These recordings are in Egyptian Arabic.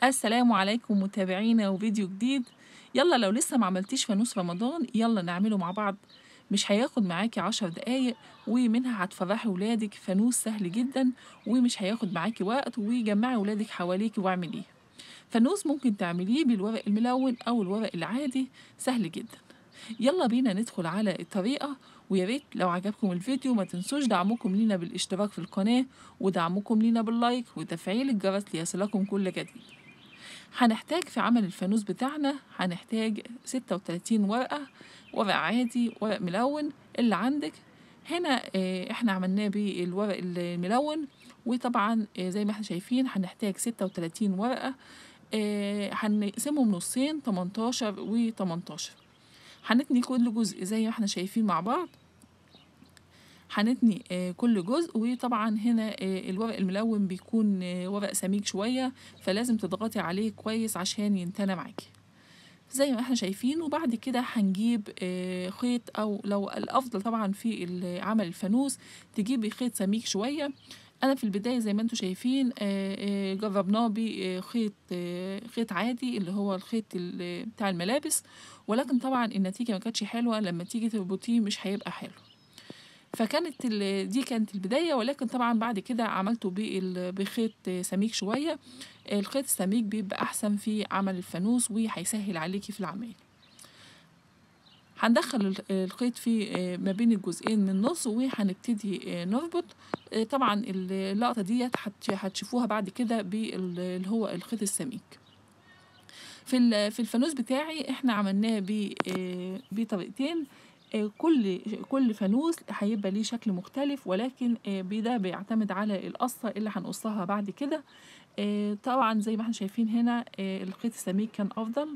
السلام عليكم متابعينا وفيديو جديد يلا لو لسه ما عملتيش فانوس رمضان يلا نعمله مع بعض مش هياخد معاكي عشر دقايق ومنها هتفرحي ولادك فانوس سهل جدا ومش هياخد معاكي وقت وجمعي ولادك حواليكي واعمليه فانوس ممكن تعمليه بالورق الملون او الورق العادي سهل جدا يلا بينا ندخل على الطريقة ويا ريت لو عجبكم الفيديو ما تنسوش دعمكم لينا بالاشتراك في القناة ودعمكم لينا باللايك وتفعيل الجرس ليصلكم كل جديد هنحتاج في عمل الفانوس بتاعنا هنحتاج ستة وتلاتين ورقة ورق عادي ورق ملون اللي عندك هنا اه احنا عملناه بالورق الملون وطبعا اه زي ما احنا شايفين هنحتاج ستة وتلاتين ورقة اه هنقسمهم نصين تمنتاشر وتمنتاشر هنتني كل جزء زي ما احنا شايفين مع بعض هنتني آه كل جزء وطبعا هنا آه الورق الملون بيكون آه ورق سميك شوية فلازم تضغطي عليه كويس عشان ينتنى معاكي زي ما احنا شايفين وبعد كده هنجيب خيط او لو الافضل طبعا في عمل الفانوس تجيبي خيط سميك شوية انا في البدايه زي ما انتم شايفين جربناه بخيط خيط عادي اللي هو الخيط بتاع الملابس ولكن طبعا النتيجه ما كانتش حلوه لما تيجي تربطيه مش هيبقى حلو فكانت دي كانت البدايه ولكن طبعا بعد كده عملته بخيط سميك شويه الخيط السميك بيبقى احسن في عمل الفانوس وهيسهل عليكي في العمل هندخل الخيط في ما بين الجزئين من النص وهنبتدي نربط طبعا اللقطة ديت هتشوفوها بعد كده باللي هو الخيط السميك في في الفانوس بتاعي احنا عملناه بطريقتين كل كل فانوس هيبقى ليه شكل مختلف ولكن ده بيعتمد على القصة اللي هنقصها بعد كده طبعا زي ما احنا شايفين هنا الخيط السميك كان افضل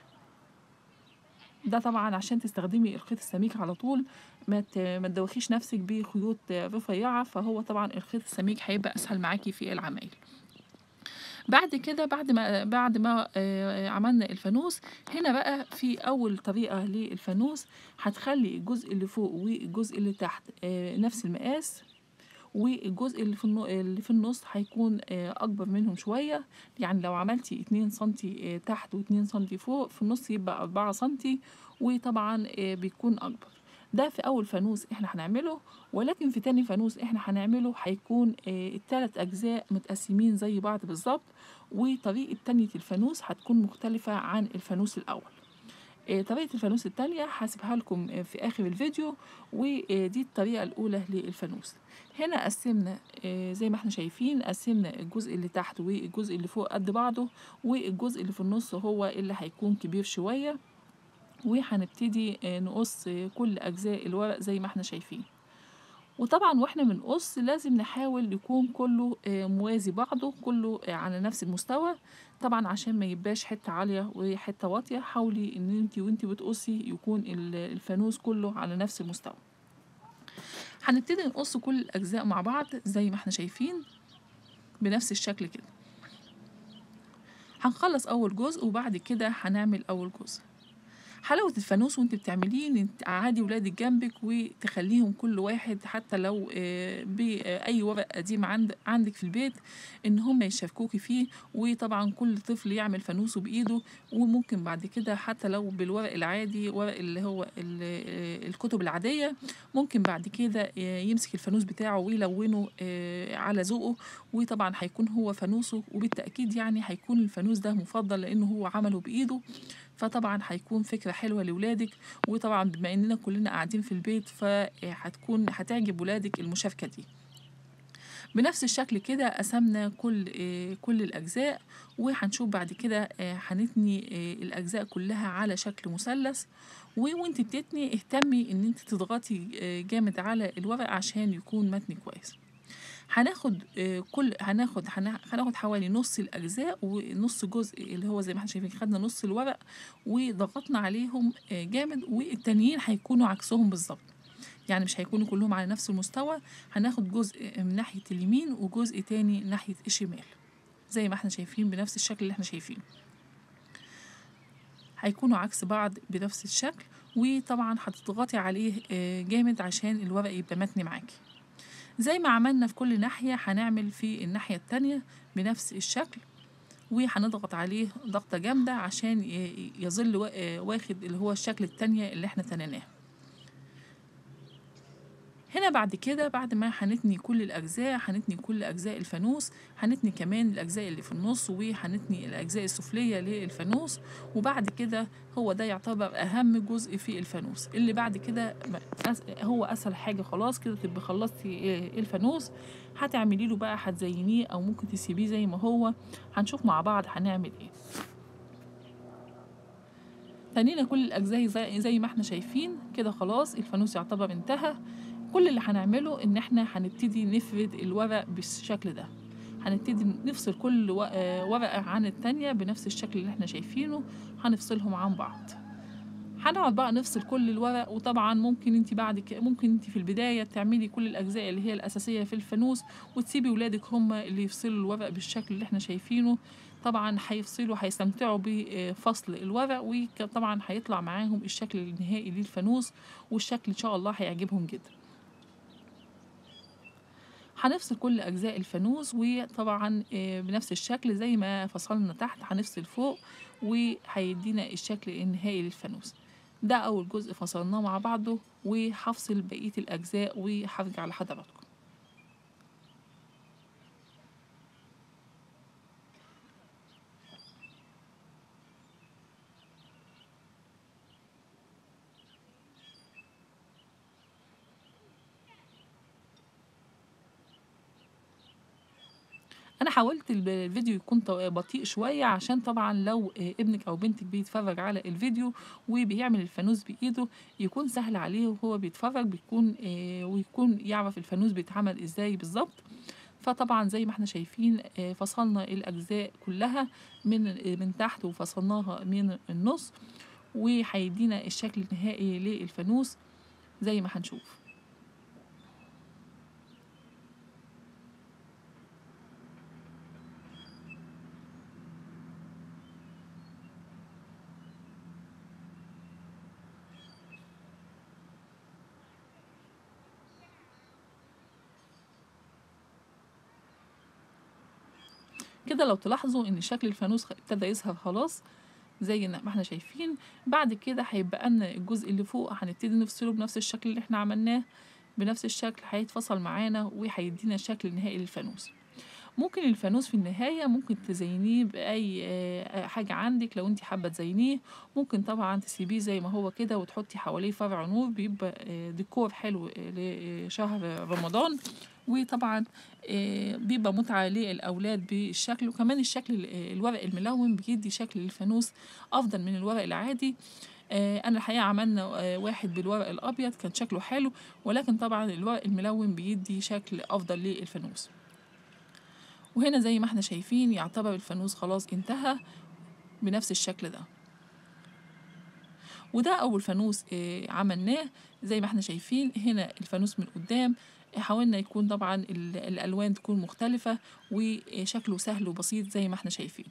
ده طبعا عشان تستخدمي الخيط السميك على طول ما ما تدوخيش نفسك بخيوط رفيعه فهو طبعا الخيط السميك هيبقى اسهل معاكي في العمايل بعد كده بعد ما بعد ما عملنا الفانوس هنا بقى في اول طريقه للفانوس هتخلي الجزء اللي فوق والجزء اللي تحت نفس المقاس والجزء اللي في اللي في النص هيكون اكبر منهم شويه يعني لو عملتي اتنين سنتي تحت واتنين سنتي فوق في النص يبقى اربعة سنتي وطبعا بيكون اكبر ده في اول فانوس احنا هنعمله ولكن في تاني فانوس احنا هنعمله هيكون التلات اجزاء متقسمين زي بعض بالظبط وطريقه تانية الفانوس هتكون مختلفه عن الفانوس الاول طريقة الفانوس التانية هسيبها لكم في آخر الفيديو ودي الطريقة الأولى للفانوس هنا قسمنا زي ما احنا شايفين قسمنا الجزء اللي تحت والجزء اللي فوق قد بعضه والجزء اللي في النص هو اللي هيكون كبير شوية وهنبتدي نقص كل أجزاء الورق زي ما احنا شايفين وطبعا واحنا بنقص لازم نحاول يكون كله موازي بعضه كله على نفس المستوى طبعا عشان ما يبقاش حته عاليه وحته واطيه حاولي ان انت وانت بتقصي يكون الفانوس كله على نفس المستوى هنبتدي نقص كل الاجزاء مع بعض زي ما احنا شايفين بنفس الشكل كده هنخلص اول جزء وبعد كده هنعمل اول جزء حلاوة الفانوس وانت بتعمليه ان تقعدي ولادك جنبك وتخليهم كل واحد حتى لو بأي ورق قديم عند عندك في البيت ان هم يشاركوكي فيه وطبعا كل طفل يعمل فانوسه بإيده وممكن بعد كده حتى لو بالورق العادي ورق اللي هو الكتب العادية ممكن بعد كده يمسك الفانوس بتاعه ويلونه على ذوقه وطبعا هيكون هو فانوسه وبالتأكيد يعني هيكون الفانوس ده مفضل لأنه هو عمله بإيده فطبعا هيكون فكرة حلوة لولادك وطبعا بما اننا كلنا قاعدين في البيت فهتكون هتعجب ولادك المشاركة دي بنفس الشكل كده قسمنا كل كل الاجزاء وهنشوف بعد كده هنتني الاجزاء كلها على شكل مثلث وانت بتتني اهتمي ان انت تضغطي جامد على الورق عشان يكون متني كويس هناخد كل هناخد هناخد حوالي نص الاجزاء ونص جزء اللي هو زي ما احنا شايفين خدنا نص الورق وضغطنا عليهم جامد والتانيين هيكونوا عكسهم بالظبط يعني مش هيكونوا كلهم على نفس المستوى هناخد جزء من ناحية اليمين وجزء تاني ناحية الشمال زي ما احنا شايفين بنفس الشكل اللي احنا شايفينه هيكونوا عكس بعض بنفس الشكل وطبعا هتضغطي عليه جامد عشان الورق يبقى متني معاكي زي ما عملنا في كل ناحية هنعمل في الناحية التانية بنفس الشكل وهنضغط عليه ضغطة جامدة عشان يظل واخد اللي هو الشكل التانية اللي احنا تنيناه هنا بعد كده بعد ما هنتني كل الأجزاء هنتني كل أجزاء الفانوس هنتني كمان الأجزاء اللي في النص وهنتني الأجزاء السفلية للفانوس وبعد كده هو ده يعتبر أهم جزء في الفانوس اللي بعد كده هو أسهل حاجة خلاص كده تبقى خلصتي الفانوس هتعملي له بقى هتزينيه أو ممكن تسيبيه زي ما هو هنشوف مع بعض هنعمل ايه تنينا كل الأجزاء زي, زي ما احنا شايفين كده خلاص الفانوس يعتبر انتهى كل اللي هنعمله ان احنا هنبتدي نفرد الورق بالشكل ده هنبتدي نفصل كل ورقة عن التانية بنفس الشكل اللي احنا شايفينه هنفصلهم عن بعض هنقعد بقى نفصل كل الورق وطبعا ممكن انت بعد كده ممكن انت في البدايه تعملي كل الاجزاء اللي هي الاساسيه في الفانوس وتسيبي ولادك هم اللي يفصلوا الورق بالشكل اللي احنا شايفينه طبعا هيفصلوا هيستمتعوا بفصل الورق وطبعا هيطلع معاهم الشكل النهائي للفانوس والشكل ان شاء الله هيعجبهم جدا هنفصل كل أجزاء الفانوس وطبعا بنفس الشكل زي ما فصلنا تحت هنفصل فوق وهيدينا الشكل النهائي للفانوس ده أول جزء فصلناه مع بعضه وهفصل بقية الأجزاء وهرجع لحضراتكم انا حاولت الفيديو يكون بطيء شويه عشان طبعا لو ابنك او بنتك بيتفرج على الفيديو وبيعمل الفانوس بايده يكون سهل عليه وهو بيتفرج بيكون ويكون يعرف الفانوس بيتعمل ازاي بالظبط فطبعا زي ما احنا شايفين فصلنا الاجزاء كلها من من تحت وفصلناها من النص وهيدينا الشكل النهائي للفانوس زي ما هنشوف كده لو تلاحظوا ان شكل الفانوس ابتدى يظهر خلاص زي ما احنا شايفين بعد كده هيبقى لنا الجزء اللي فوق هنبتدي نفصله بنفس الشكل اللي احنا عملناه بنفس الشكل هيتفصل معانا وهيدينا الشكل النهائي للفانوس ممكن الفانوس في النهاية ممكن تزينيه بأي حاجة عندك لو انت حابة تزينيه ممكن طبعا تسيبيه زي ما هو كده وتحطي حواليه فرع نور بيبقى ديكور حلو لشهر رمضان وطبعا بيبقى متعة للأولاد بالشكل وكمان الشكل الورق الملون بيدي شكل للفانوس أفضل من الورق العادي أنا الحقيقة عملنا واحد بالورق الأبيض كان شكله حلو ولكن طبعا الورق الملون بيدي شكل أفضل للفانوس وهنا زي ما احنا شايفين يعتبر الفانوس خلاص انتهى بنفس الشكل ده وده أول فانوس عملناه زي ما احنا شايفين هنا الفانوس من قدام حاولنا يكون طبعا الألوان تكون مختلفة وشكله سهل وبسيط زي ما احنا شايفين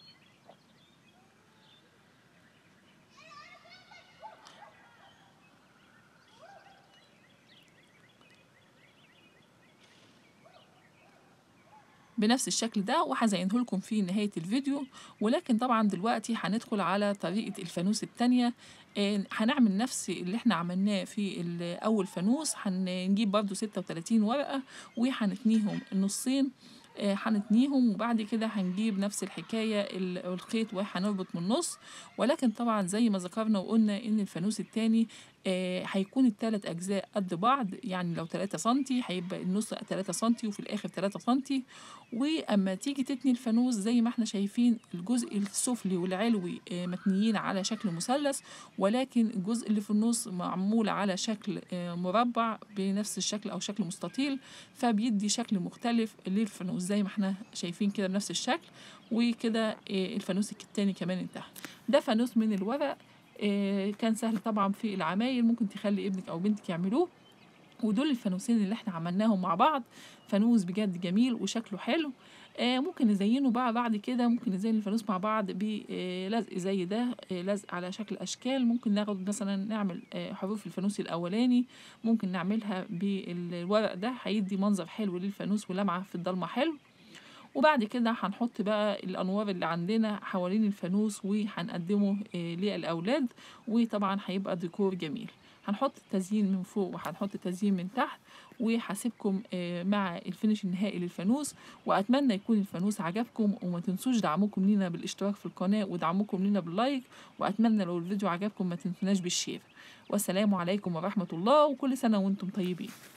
بنفس الشكل ده وهزينه لكم في نهاية الفيديو ولكن طبعا دلوقتي هندخل على طريقة الفانوس التانية هنعمل نفس اللي احنا عملناه في أول فانوس هنجيب برضو ستة وتلاتين ورقة وهنتنيهم النصين هنتنيهم وبعد كده هنجيب نفس الحكاية الخيط وهنربط من النص ولكن طبعا زي ما ذكرنا وقلنا ان الفانوس التاني هيكون التلات أجزاء قد بعض يعني لو تلاتة سنتي هيبقى النص تلاتة سنتي وفي الآخر تلاتة سنتي وأما تيجي تتني الفانوس زي ما احنا شايفين الجزء السفلي والعلوي متنيين على شكل مثلث ولكن الجزء اللي في النص معمول على شكل مربع بنفس الشكل أو شكل مستطيل فبيدي شكل مختلف للفانوس زي ما احنا شايفين كده بنفس الشكل وكده الفانوس التاني كمان انتهى ده فانوس من الورق كان سهل طبعا في العمايل ممكن تخلي ابنك او بنتك يعملوه ودول الفانوسين اللي احنا عملناهم مع بعض فانوس بجد جميل وشكله حلو آه ممكن نزينه بقى بعد كده ممكن نزين الفانوس مع بعض بلزق زي ده آه لزق على شكل اشكال ممكن ناخد مثلا نعمل آه حروف الفانوس الاولاني ممكن نعملها بالورق ده هيدي منظر حلو للفانوس ولمعه في الضلمه حلو وبعد كده هنحط بقى الانوار اللي عندنا حوالين الفانوس وهنقدمه آه، للاولاد وطبعا هيبقى ديكور جميل هنحط التزيين من فوق وهنحط التزيين من تحت وهسيبكم آه، مع الفينش النهائي للفانوس واتمنى يكون الفانوس عجبكم وما تنسوش دعمكم لينا بالاشتراك في القناه ودعمكم لينا باللايك واتمنى لو الفيديو عجبكم ما تنسوناش بالشير والسلام عليكم ورحمه الله وكل سنه وانتم طيبين